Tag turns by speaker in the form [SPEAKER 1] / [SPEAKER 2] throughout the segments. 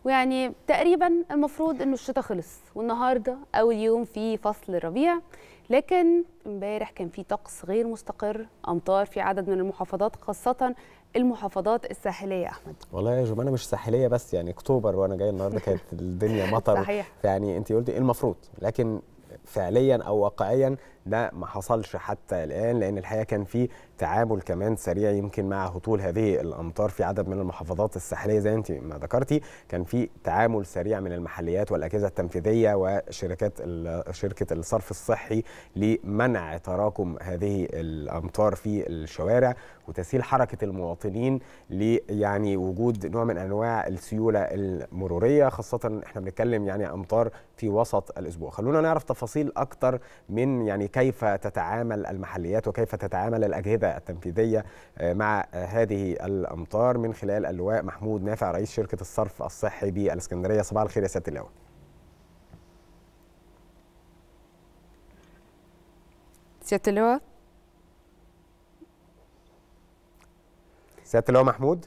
[SPEAKER 1] ويعني تقريبا المفروض انه الشتاء خلص والنهارده اول يوم في فصل الربيع لكن امبارح كان في طقس غير مستقر امطار في عدد من المحافظات خاصه المحافظات الساحليه احمد
[SPEAKER 2] والله يا جمانه مش ساحليه بس يعني اكتوبر وانا جاي النهارده كانت الدنيا مطر
[SPEAKER 1] صحيح.
[SPEAKER 2] يعني انت قلتي المفروض لكن فعليا او واقعيا ده ما حصلش حتى الان لان الحقيقه كان في تعامل كمان سريع يمكن مع هطول هذه الامطار في عدد من المحافظات الساحليه زي انت ما ذكرتي كان في تعامل سريع من المحليات والاجهزه التنفيذيه وشركات ال- شركه الصرف الصحي لمنع تراكم هذه الامطار في الشوارع وتسهيل حركه المواطنين ل يعني وجود نوع من انواع السيوله المروريه خاصه احنا بنتكلم يعني امطار في وسط الاسبوع خلونا نعرف تفاصيل اكتر من يعني كيف تتعامل المحليات وكيف تتعامل الاجهزه التنفيذيه آه، مع آه، هذه الامطار من خلال اللواء محمود نافع رئيس شركه الصرف الصحي بالاسكندريه صباح الخير يا سياده اللواء
[SPEAKER 1] سياده اللواء
[SPEAKER 2] سياده اللواء محمود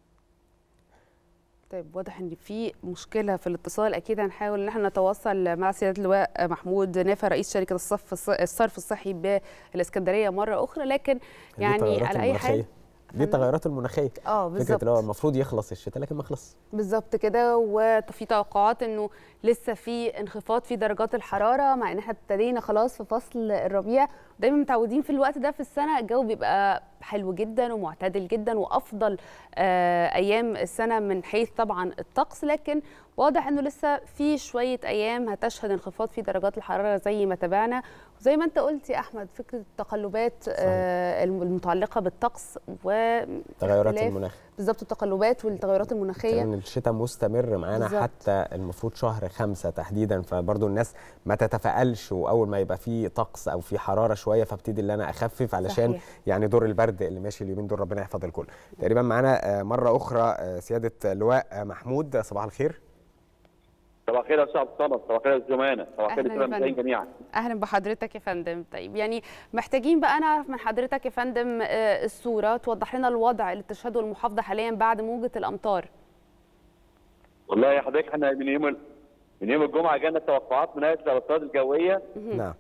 [SPEAKER 1] طيب واضح ان في مشكله في الاتصال اكيد هنحاول ان احنا نتواصل مع سياده اللواء محمود نافع رئيس شركه الصف الصرف الصحي بالاسكندريه مره اخرى لكن
[SPEAKER 2] دي
[SPEAKER 1] يعني
[SPEAKER 2] التغيرات
[SPEAKER 1] على اي حال
[SPEAKER 2] المناخية. دي التغيرات المناخيه
[SPEAKER 1] اه
[SPEAKER 2] فكره
[SPEAKER 1] بالظبط
[SPEAKER 2] اللي هو المفروض يخلص الشتاء لكن ما خلص
[SPEAKER 1] بالظبط كده وفي توقعات انه لسه في انخفاض في درجات الحراره مع ان احنا ابتدينا خلاص في فصل الربيع دايما متعودين في الوقت ده في السنه الجو بيبقى حلو جدا ومعتدل جدا وافضل آه ايام السنه من حيث طبعا الطقس لكن واضح انه لسه في شويه ايام هتشهد انخفاض في درجات الحراره زي ما تابعنا وزي ما انت قلت يا احمد فكره التقلبات آه المتعلقه بالطقس و
[SPEAKER 2] تغيرات
[SPEAKER 1] اختلاف
[SPEAKER 2] المناخ
[SPEAKER 1] بالظبط التقلبات والتغيرات المناخيه
[SPEAKER 2] كمان الشتاء مستمر معانا
[SPEAKER 1] بالظبط.
[SPEAKER 2] حتى المفروض شهر خمسة تحديدا فبرضه الناس ما تتفائلش واول ما يبقى في طقس او في حراره شويه فابتدي اللي انا اخفف علشان
[SPEAKER 1] صحيح.
[SPEAKER 2] يعني دور البرد اللي ماشي اليومين دول ربنا يحفظ الكل تقريبا معانا آه، مره اخرى آه، سياده اللواء آه، محمود صباح الخير
[SPEAKER 3] صباح الخير يا استاذ عبد الصمد صباح الخير يا زمانه صباح الخير
[SPEAKER 1] أهلاً
[SPEAKER 3] للسلام
[SPEAKER 1] يا
[SPEAKER 3] المشاهدين
[SPEAKER 1] فندم.
[SPEAKER 3] جميعا
[SPEAKER 1] اهلا بحضرتك يا فندم طيب يعني محتاجين بقى نعرف من حضرتك يا فندم آه، الصوره توضح لنا الوضع اللي تشهده المحافظه حاليا بعد موجه الامطار
[SPEAKER 3] والله يا حضرتك احنا من يوم ال- من يوم الجمعه جانا توقعات من هيئه الارصاد الجويه
[SPEAKER 2] نعم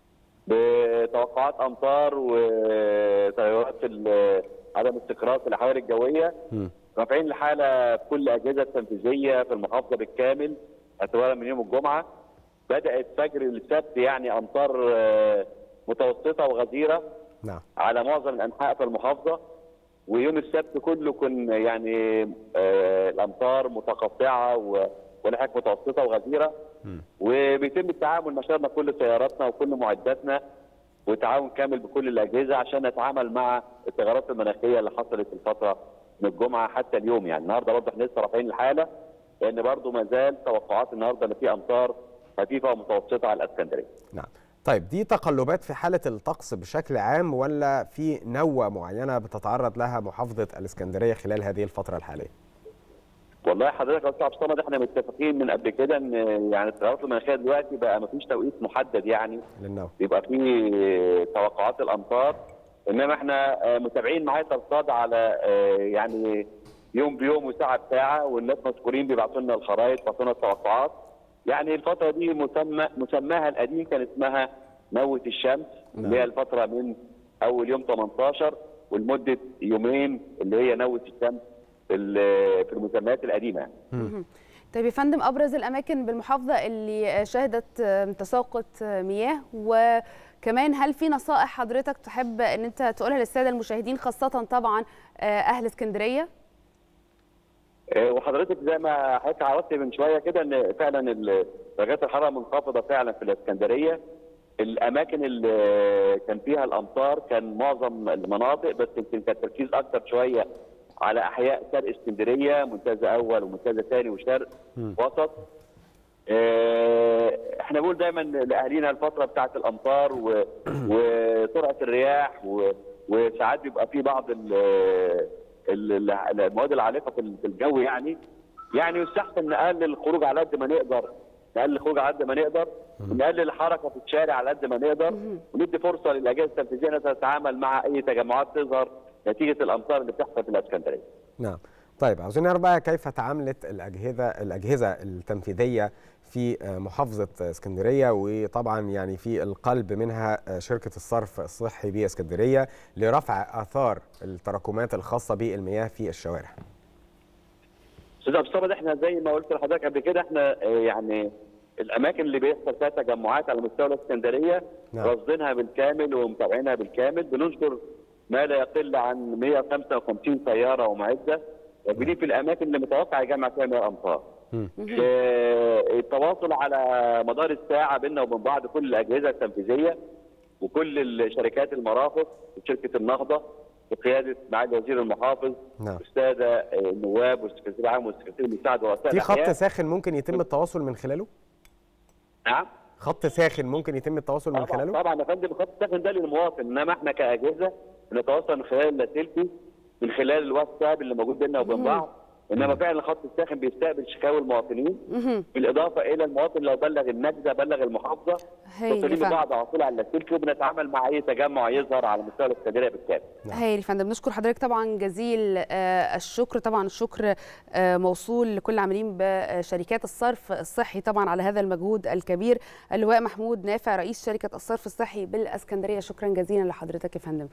[SPEAKER 3] بتوقعات امطار وتغيرات ال- عدم استقرار في الاحوال الجويه
[SPEAKER 2] مم.
[SPEAKER 3] رافعين الحاله في كل الاجهزه التنفيذيه في المحافظه بالكامل اعتبارا من يوم الجمعه بدات فجر السبت يعني امطار آه، متوسطه وغزيره
[SPEAKER 2] نعم
[SPEAKER 3] على معظم الانحاء في المحافظه ويوم السبت كله كن يعني آه، الامطار متقطعه و- ولحق متوسطه وغزيره وبيتم التعامل نشرنا كل سياراتنا وكل معداتنا وتعاون كامل بكل الاجهزه عشان نتعامل مع التغيرات المناخيه اللي حصلت في الفتره من الجمعه حتى اليوم يعني النهارده برضه احنا لسه رافعين الحاله لان برضه ما زال توقعات النهارده ان في امطار خفيفه ومتوسطه على الاسكندريه.
[SPEAKER 2] نعم طيب دي تقلبات في حاله الطقس بشكل عام ولا في نوة معينه بتتعرض لها محافظه الاسكندريه خلال هذه الفتره الحاليه
[SPEAKER 3] والله حضرتك يا استاذ عبد الصمد احنا متفقين من قبل كده ان يعني التغيرات المناخيه دلوقتي بقى ما فيش توقيت محدد يعني
[SPEAKER 2] للنوة
[SPEAKER 3] بيبقى في توقعات الامطار انما احنا آه، متابعين معايا الارصاد على آه، يعني يوم بيوم وساعه بساعه والناس مشكورين بيبعتوا لنا الخرائط بيبعتوا لنا التوقعات يعني الفتره دي مسمى مسماها القديم كان اسمها نوه الشمس اللي هي الفتره من اول يوم 18 ولمده يومين اللي هي نوه الشمس في ال- في المسميات القديمه يعني.
[SPEAKER 1] طيب يا فندم ابرز الاماكن بالمحافظه اللي شهدت آه، تساقط آه، مياه وكمان هل في نصائح حضرتك تحب ان انت تقولها للساده المشاهدين خاصه طبعا آه، اهل اسكندريه
[SPEAKER 3] آه، وحضرتك زي ما حضرتك عرضت من شويه كده ان فعلا ال- درجات الحراره منخفضه فعلا في الاسكندريه الاماكن اللي كان فيها الامطار كان معظم المناطق بس يمكن كان التركيز اكتر شويه على احياء شرق اسكندريه منتزه اول ومنتزه ثاني وشرق وسط آه، احنا بنقول دايما لاهالينا الفتره بتاعه الامطار و- وسرعه الرياح و- وساعات بيبقى في بعض ال- ال- ال- المواد العالقه في ال- في الجو يعني يعني يستحسن نقلل الخروج على قد ما نقدر نقلل الخروج على قد ما نقدر ونقلل الحركه في الشارع على قد ما نقدر وندي فرصه للاجهزه التنفيذيه انها تتعامل مع اي تجمعات تظهر نتيجه الامطار اللي بتحصل في الاسكندريه.
[SPEAKER 2] نعم طيب عاوزين نعرف بقى كيف تعاملت الاجهزه الاجهزه التنفيذيه في محافظه اسكندريه وطبعا يعني في القلب منها شركه الصرف الصحي باسكندريه لرفع اثار التراكمات الخاصه بالمياه في الشوارع.
[SPEAKER 3] استاذ ابو صمد احنا زي ما قلت لحضرتك قبل كده احنا يعني الاماكن اللي بيحصل فيها تجمعات على مستوى الاسكندريه
[SPEAKER 2] نعم.
[SPEAKER 3] رصدينها بالكامل ومتابعينها بالكامل بننشر ما لا يقل عن 155 سياره ومعده موجودين في الاماكن اللي متوقع يجمع فيها 100 امتار.
[SPEAKER 2] مم.
[SPEAKER 3] آه، التواصل على مدار الساعه بيننا وبين بعض كل الاجهزه التنفيذيه وكل الشركات المرافق وشركه النهضه بقياده معالي وزير المحافظ
[SPEAKER 2] نعم.
[SPEAKER 3] الساده آه، النواب والسكرتير العام والسكرتير المساعد ورؤساء
[SPEAKER 2] في خط
[SPEAKER 3] الأحياء.
[SPEAKER 2] ساخن ممكن يتم التواصل من خلاله؟
[SPEAKER 3] نعم
[SPEAKER 2] خط ساخن ممكن يتم التواصل من
[SPEAKER 3] طبعا
[SPEAKER 2] خلاله؟
[SPEAKER 3] طبعا يا فندم الخط الساخن ده للمواطن انما احنا كاجهزه بنتواصل من خلال اللاسلكي من خلال الواتساب اللي موجود بيننا وبين بعض انما فعلا الخط الساخن بيستقبل شكاوي المواطنين بالاضافه الى المواطن لو بلغ النجده بلغ المحافظه
[SPEAKER 1] هايل
[SPEAKER 3] متصلين
[SPEAKER 1] يا فندم.
[SPEAKER 3] ببعض على طول على اللاسلكي وبنتعامل مع اي تجمع يظهر على مستوى الاسكندريه بالكامل
[SPEAKER 1] هايل يا فندم نشكر حضرتك طبعا جزيل آه، الشكر طبعا الشكر آه، موصول لكل العاملين بشركات الصرف الصحي طبعا على هذا المجهود الكبير اللواء محمود نافع رئيس شركه الصرف الصحي بالاسكندريه شكرا جزيلا لحضرتك يا فندم